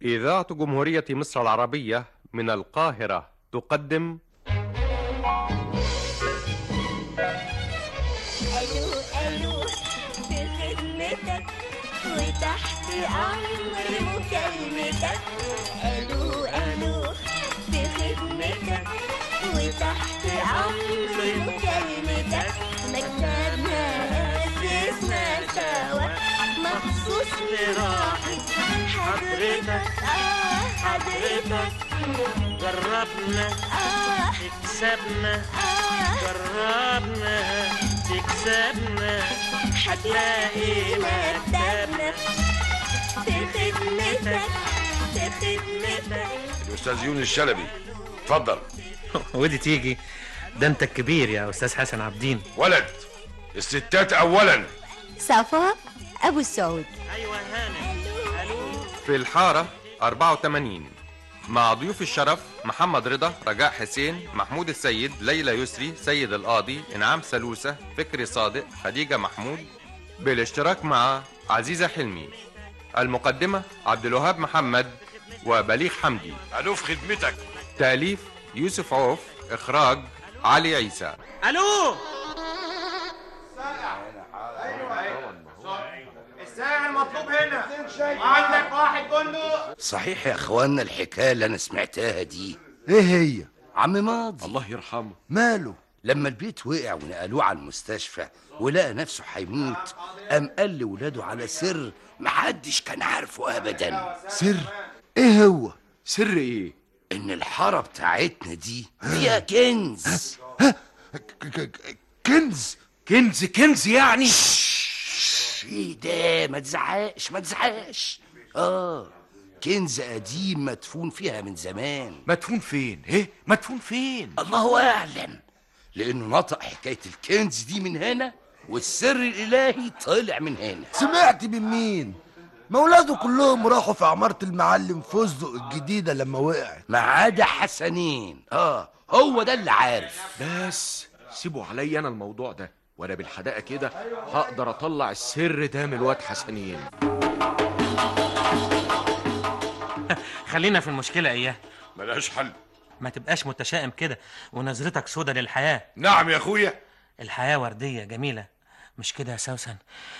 إذاعة جمهورية مصر العربية من القاهرة تقدم الو الو في خدمتك وتحت امر مكالمتك الو الو في خدمتك وتحت امر مكالمتك مكتبنا اسسنا سوا مخصوص لراحة حضرتك اه حضرتك جربنا اه تكسبنا اه جربنا تكسبنا هتلاقي مكتبنا في خدمتك في خدمتك الاستاذ يونس الشلبي اتفضل ودي تيجي ده انت الكبير يا استاذ حسن عبدين ولد الستات اولا صفاء ابو السعود ايوه هانم الو في الحارة 84 مع ضيوف الشرف محمد رضا رجاء حسين محمود السيد ليلى يسري سيد القاضي انعام سلوسة فكري صادق خديجة محمود بالاشتراك مع عزيزة حلمي المقدمة عبد الوهاب محمد وبليغ حمدي الو في خدمتك تأليف يوسف عوف إخراج علي عيسى الو الساعة المطلوب هنا عندك واحد بندق صحيح يا اخوانا الحكايه اللي انا سمعتها دي ايه هي عم ماضي الله يرحمه ماله لما البيت وقع ونقلوه على المستشفى ولقى نفسه هيموت قام قال لولاده على سر محدش كان عارفه ابدا سر ايه هو سر ايه ان الحاره بتاعتنا دي فيها كنز ك- ك- ك- كنز كنز كنز يعني شش، ايه ده ما تزعقش ما تزعقش اه كنز قديم مدفون فيها من زمان مدفون فين ايه مدفون فين الله اعلم لانه نطق حكايه الكنز دي من هنا والسر الالهي طلع من هنا سمعت من مين ما ولاده كلهم راحوا في عمارة المعلم فستق الجديدة لما وقعت ما عدا حسنين اه هو ده اللي عارف بس سيبوا عليا انا الموضوع ده وانا بالحداقه كده هقدر اطلع السر ده من الواد حسنين خلينا في المشكله اياه ملهاش حل ما تبقاش متشائم كده ونظرتك سودة للحياه نعم يا اخويا الحياه ورديه جميله مش كده يا سوسن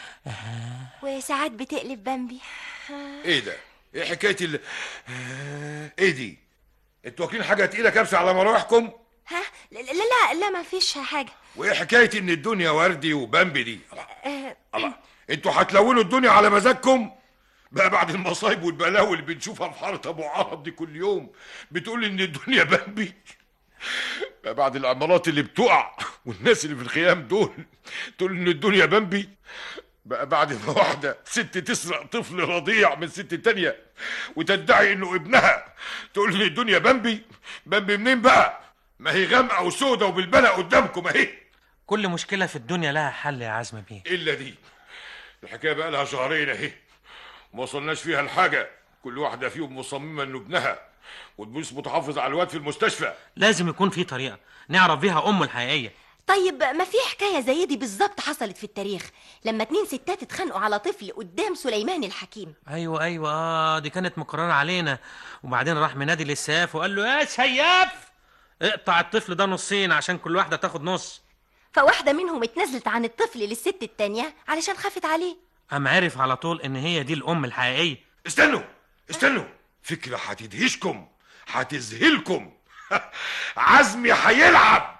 وساعات بتقلب بامبي ايه ده ايه حكايه ال ايه دي انتوا واكلين حاجه تقيله كبسه على مراوحكم ها لا لا لا, لا ما فيش حاجة وايه حكايه ان الدنيا وردي وبامبي دي آه، الله انتوا هتلونوا الدنيا على مزاجكم بقى بعد المصايب والبلاوي اللي بنشوفها في حاره ابو عرب دي كل يوم بتقول ان الدنيا بامبي بقى بعد العمارات اللي بتقع والناس اللي في الخيام دول تقول ان الدنيا بامبي بقى بعد ما واحدة ست تسرق طفل رضيع من ست تانية وتدعي انه ابنها تقول ان الدنيا بامبي بامبي منين بقى ما هي غامقة وسودة وبالبلة قدامكم اهي كل مشكله في الدنيا لها حل يا عزم بيه الا دي الحكايه بقى لها شهرين اهي ما وصلناش فيها لحاجه كل واحده فيهم مصممه انه ابنها والبوليس متحفظ على الواد في المستشفى لازم يكون في طريقه نعرف بيها امه الحقيقيه طيب ما في حكاية زي دي بالظبط حصلت في التاريخ لما اتنين ستات اتخانقوا على طفل قدام سليمان الحكيم ايوه ايوه اه دي كانت مقرره علينا وبعدين راح منادي للسياف وقال له يا سياف اقطع الطفل ده نصين عشان كل واحده تاخد نص فواحدة منهم اتنازلت عن الطفل للست التانية علشان خافت عليه قام عرف على طول ان هي دي الام الحقيقيه استنوا استنوا فكره هتدهشكم هتذهلكم عزمي هيلعب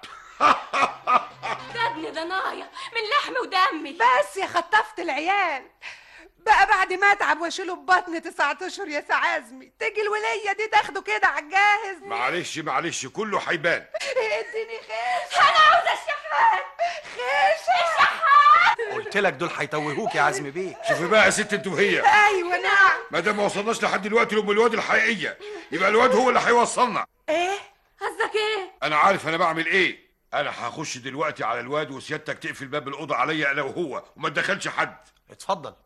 ده ابن ضنايا من لحم ودمي بس يا خطفت العيال بقى بعد ما اتعب واشيله ببطن تسعة اشهر يا سعازمي تيجي الوليه دي تاخده كده على الجاهز معلش معلش كله هيبان اديني خيش انا عاوزه الشحات خيش قلت لك دول هيتوهوك يا عزمي بيه شوفي بقى يا ست انت وهي ايوه نعم ما دام ما وصلناش لحد دلوقتي لام الواد الحقيقيه يبقى الواد هو اللي هيوصلنا ايه قصدك ايه انا عارف انا بعمل ايه انا هخش دلوقتي على الواد وسيادتك تقفل باب الاوضه عليا انا وهو وما تدخلش حد اتفضل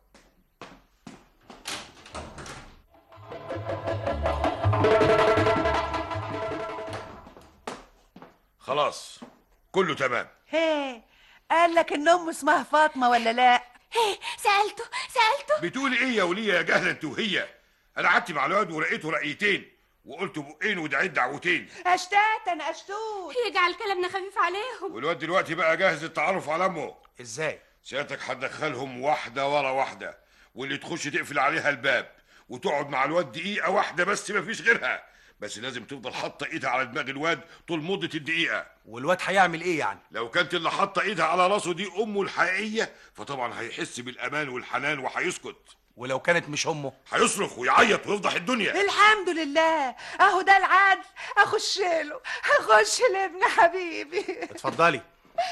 خلاص كله تمام هي قال لك ان امه اسمها فاطمه ولا لا ايه سألته سألته بتقولي ايه يا وليه يا جهله انت وهي انا قعدت مع الواد ورقيته رقيتين وقلت بقين ودعيت دعوتين اشتات انا اشتوت يجعل كلامنا خفيف عليهم والواد دلوقتي بقى جاهز للتعرف على امه ازاي سيادتك هتدخلهم واحده ورا واحده واللي تخش تقفل عليها الباب وتقعد مع الواد دقيقه واحده بس مفيش غيرها بس لازم تفضل حاطه ايدها على دماغ الواد طول مده الدقيقه والواد هيعمل ايه يعني لو كانت اللي حاطه ايدها على راسه دي امه الحقيقيه فطبعا هيحس بالامان والحنان وهيسكت ولو كانت مش امه هيصرخ ويعيط ويفضح الدنيا الحمد لله اهو ده العدل اخش له اخش لابن حبيبي اتفضلي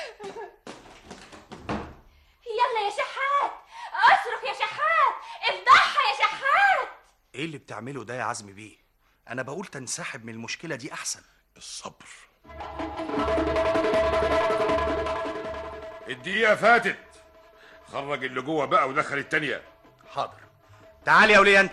يلا يا شحات اصرخ يا شحات افضحها يا شحات ايه اللي بتعمله ده يا عزمي بيه انا بقول تنسحب من المشكله دي احسن الصبر الدقيقه فاتت خرج اللي جوه بقى ودخل التانيه حاضر تعالي يا وليه انت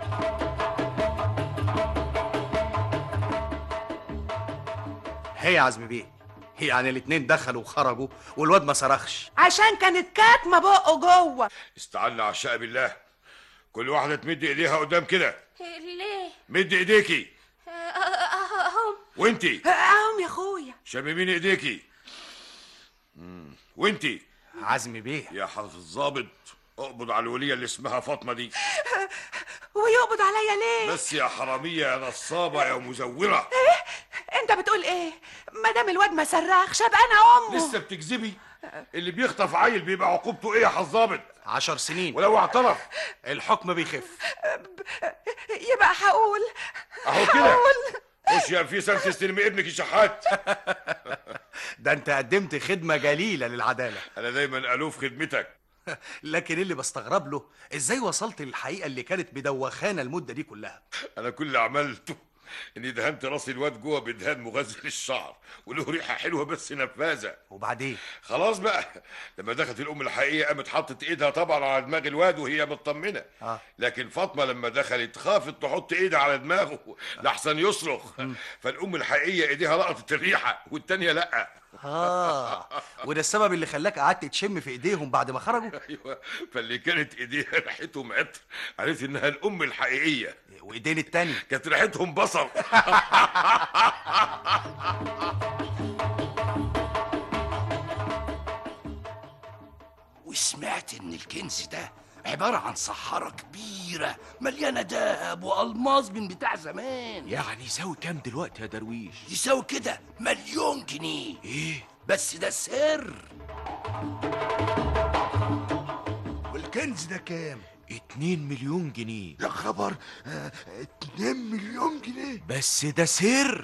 هي يا عزمي بيه يعني الاتنين دخلوا وخرجوا والواد ما صرخش عشان كانت كاتمه بقه جوه استعنا عشاء بالله كل واحده تمد ايديها قدام كده ليه مد ايديكي آه، آه، آه، هم وانتي اهم يا اخويا شممين ايديكي مم. وانتي عزمي بيه يا حضرة الظابط اقبض على الولية اللي اسمها فاطمة دي ويقبض عليا ليه بس يا حرامية يا نصابة يا مزورة انت بتقول ايه ما دام الواد ما صرخش ابقى انا امه لسه بتكذبي اللي بيخطف عيل بيبقى عقوبته ايه يا حظابط عشر سنين ولو اعترف الحكم بيخف يبقى هقول اهو كده خش يا في سنة تستلمي ابنك يا شحات ده انت قدمت خدمه جليله للعداله انا دايما الوف خدمتك لكن اللي بستغرب له ازاي وصلت للحقيقه اللي كانت مدوخانا المده دي كلها انا كل اللي عملته اني دهنت راس الواد جوه بدهان مغذي للشعر وله ريحه حلوه بس نفاذه وبعدين خلاص بقى لما دخلت الام الحقيقيه قامت حطت ايدها طبعا على دماغ الواد وهي مطمنه آه. لكن فاطمه لما دخلت خافت تحط ايدها على دماغه لحسن يصرخ فالام الحقيقيه ايديها لقطت الريحه والتانيه لا اه وده السبب اللي خلاك قعدت تشم في ايديهم بعد ما خرجوا ايوه فاللي كانت ايديها ريحتهم عطر عرفت انها الام الحقيقيه وايدين التاني كانت ريحتهم بصل وسمعت ان الكنز ده عبارة عن صحارة كبيرة مليانة دهب وألماظ من بتاع زمان يعني يساوي كام دلوقتي يا درويش يساوي كده مليون جنيه ايه بس ده سر والكنز ده كام؟ اتنين مليون جنيه يا خبر آه، اتنين مليون جنيه بس ده سر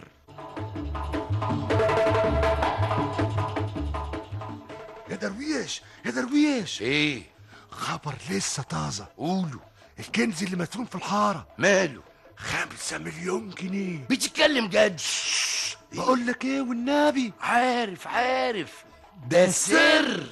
يا درويش يا درويش ايه خبر لسه طازة قولوا الكنز اللي مسروق في الحارة ماله خمسة مليون جنيه بتتكلم جد بقول لك ايه والنبي عارف عارف ده سر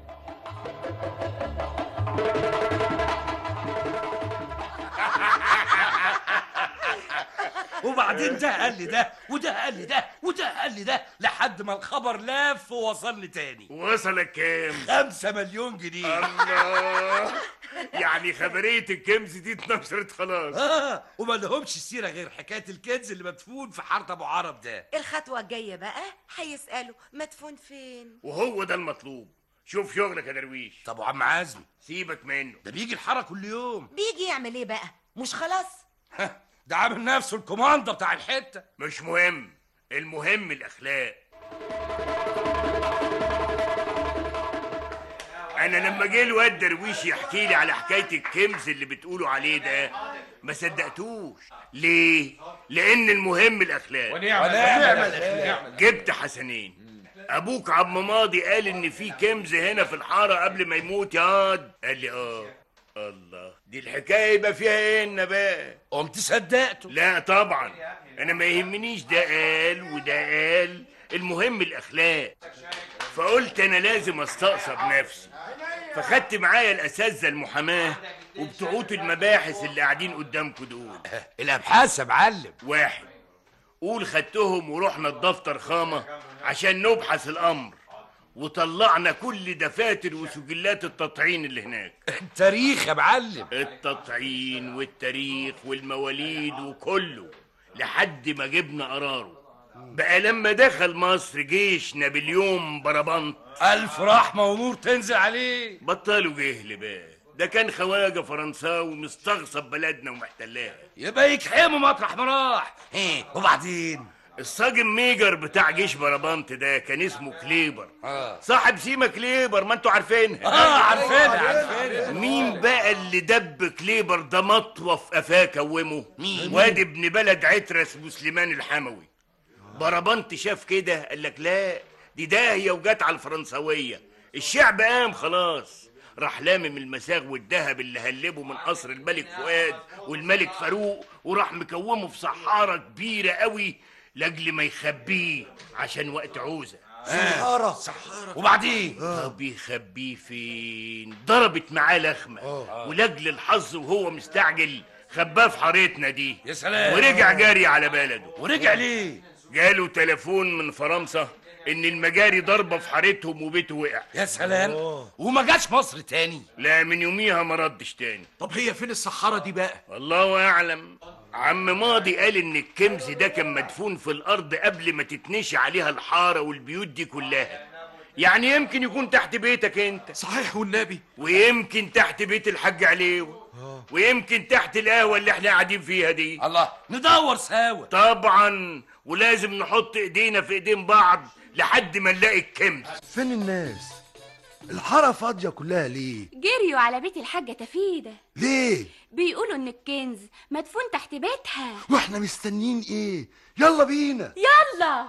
وبعدين ده قال لي ده وده قال لي ده وده قال لي ده لحد ما الخبر لف ووصلني تاني وصلك كام؟ خمسة مليون جنيه الله يعني خبرية الكنز دي اتنشرت خلاص اه وما لهمش سيرة غير حكاية الكنز اللي مدفون في حارة ابو عرب ده الخطوة الجاية بقى هيسألوا مدفون فين وهو ده المطلوب شوف شغلك يا درويش طب وعم عزمي سيبك منه ده بيجي الحارة كل يوم بيجي يعمل ايه بقى مش خلاص ده عامل نفسه الكوماندا بتاع الحتة مش مهم المهم الأخلاق أنا لما جه الواد درويش يحكي لي على حكاية الكنز اللي بتقولوا عليه ده ما صدقتوش ليه؟ لأن المهم الأخلاق ونعم ونعم الأخلاق. جبت حسنين أبوك عم ماضي قال إن في كنز هنا في الحارة قبل ما يموت ياض قال لي آه الله دي الحكاية يبقى فيها إيه النبات قمت صدقته لا طبعا انا ما يهمنيش ده قال وده قال المهم الاخلاق فقلت انا لازم استقصى بنفسي فخدت معايا الاساتذه المحاماه وبتوعوت المباحث اللي قاعدين قدامكم دول الابحاث يا معلم واحد قول خدتهم ورحنا الدفتر خامه عشان نبحث الامر وطلعنا كل دفاتر وسجلات التطعين اللي هناك التاريخ يا معلم التطعين والتاريخ والمواليد وكله لحد ما جبنا قراره بقى لما دخل مصر جيش نابليون بربنط الف رحمه ونور تنزل عليه بطلوا جهل بقى ده كان خواجه فرنساوي مستغصب بلدنا ومحتلاها يبقى يكحموا مطرح ما راح ايه وبعدين الصاجن ميجر بتاع جيش بربنط ده كان اسمه كليبر آه. صاحب سيما كليبر ما انتوا عارفينها اه عارفينها عارفينها مين بقى اللي دب كليبر ده مطوه في قفاه كومه مين؟ واد ابن بلد عترة اسمه سليمان الحموي بربنط شاف كده قال لك لا دي داهيه وجت على الفرنسويه الشعب قام خلاص راح لامم المساغ والذهب اللي هلبه من قصر الملك فؤاد والملك فاروق وراح مكومه في صحارة كبيرة قوي لاجل ما يخبيه عشان وقت عوزة صحارة صحارة وبعدين طب يخبيه فين ضربت معاه لخمة ولاجل الحظ وهو مستعجل خباه في حارتنا دي يا سلام. ورجع جاري على بلده ورجع ليه جاله تليفون من فرنسا ان المجاري ضربه في حارتهم وبيته وقع يا سلام وما جاش مصر تاني لا من يوميها ما ردش تاني طب هي فين الصحارة دي بقى الله اعلم عم ماضي قال ان الكمز ده كان مدفون في الارض قبل ما تتنشي عليها الحاره والبيوت دي كلها يعني يمكن يكون تحت بيتك انت صحيح والنبي ويمكن تحت بيت الحاج عليو ويمكن تحت القهوه اللي احنا قاعدين فيها دي الله ندور سوا طبعا ولازم نحط ايدينا في ايدين بعض لحد ما نلاقي الكمز فين الناس الحارة فاضية كلها ليه جريوا على بيت الحاجة تفيدة ليه بيقولوا ان الكنز مدفون تحت بيتها واحنا مستنيين ايه يلا بينا يلا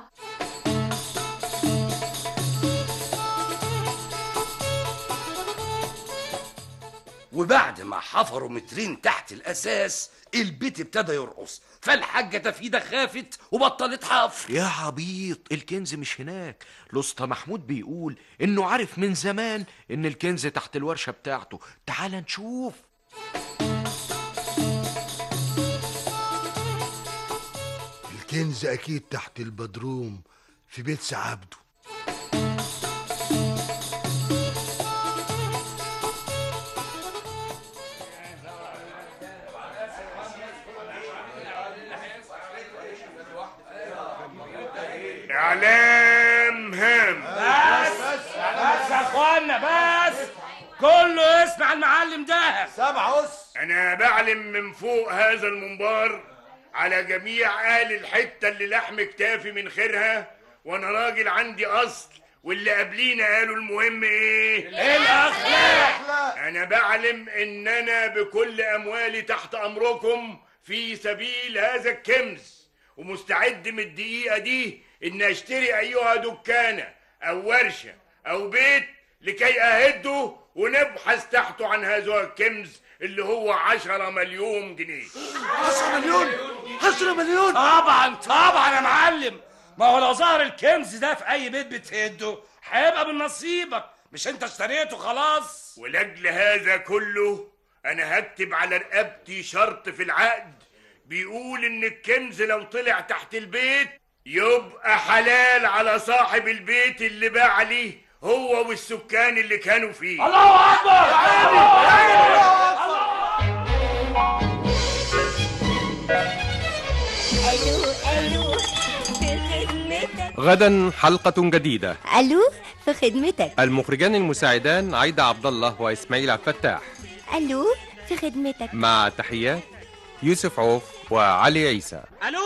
وبعد ما حفروا مترين تحت الاساس البيت ابتدى يرقص فالحاجه تفيده خافت وبطلت حفر يا عبيط الكنز مش هناك الاسطى محمود بيقول انه عارف من زمان ان الكنز تحت الورشة بتاعته تعال نشوف الكنز اكيد تحت البدروم في بيت سعابده اعلام هام بس بس يا اخوانا بس كله يسمع المعلم ده سامع اس انا بعلم من فوق هذا المنبر على جميع اهل الحته اللي لحم كتافي من خيرها وانا راجل عندي اصل واللي قبلينا قالوا المهم ايه الاخلاق انا بعلم ان انا بكل اموالي تحت امركم في سبيل هذا الكنز ومستعد من الدقيقه دي ان اشتري ايها دكانه او ورشه او بيت لكي اهده ونبحث تحته عن هذا الكنز اللي هو عشرة مليون جنيه 10 مليون 10 مليون طبعا طبعا يا معلم ما هو لو ظهر الكنز ده في اي بيت بتهده هيبقى من نصيبك مش انت اشتريته خلاص ولاجل هذا كله انا هكتب على رقبتي شرط في العقد بيقول ان الكنز لو طلع تحت البيت يبقى حلال على صاحب البيت اللي باع عليه هو والسكان اللي كانوا فيه الله اكبر الو الو في خدمتك غدا حلقة جديدة الو في خدمتك المخرجان المساعدان عايدة عبد الله وإسماعيل عبد الفتاح الو في خدمتك مع تحيات يوسف عوف وعلي عيسى الو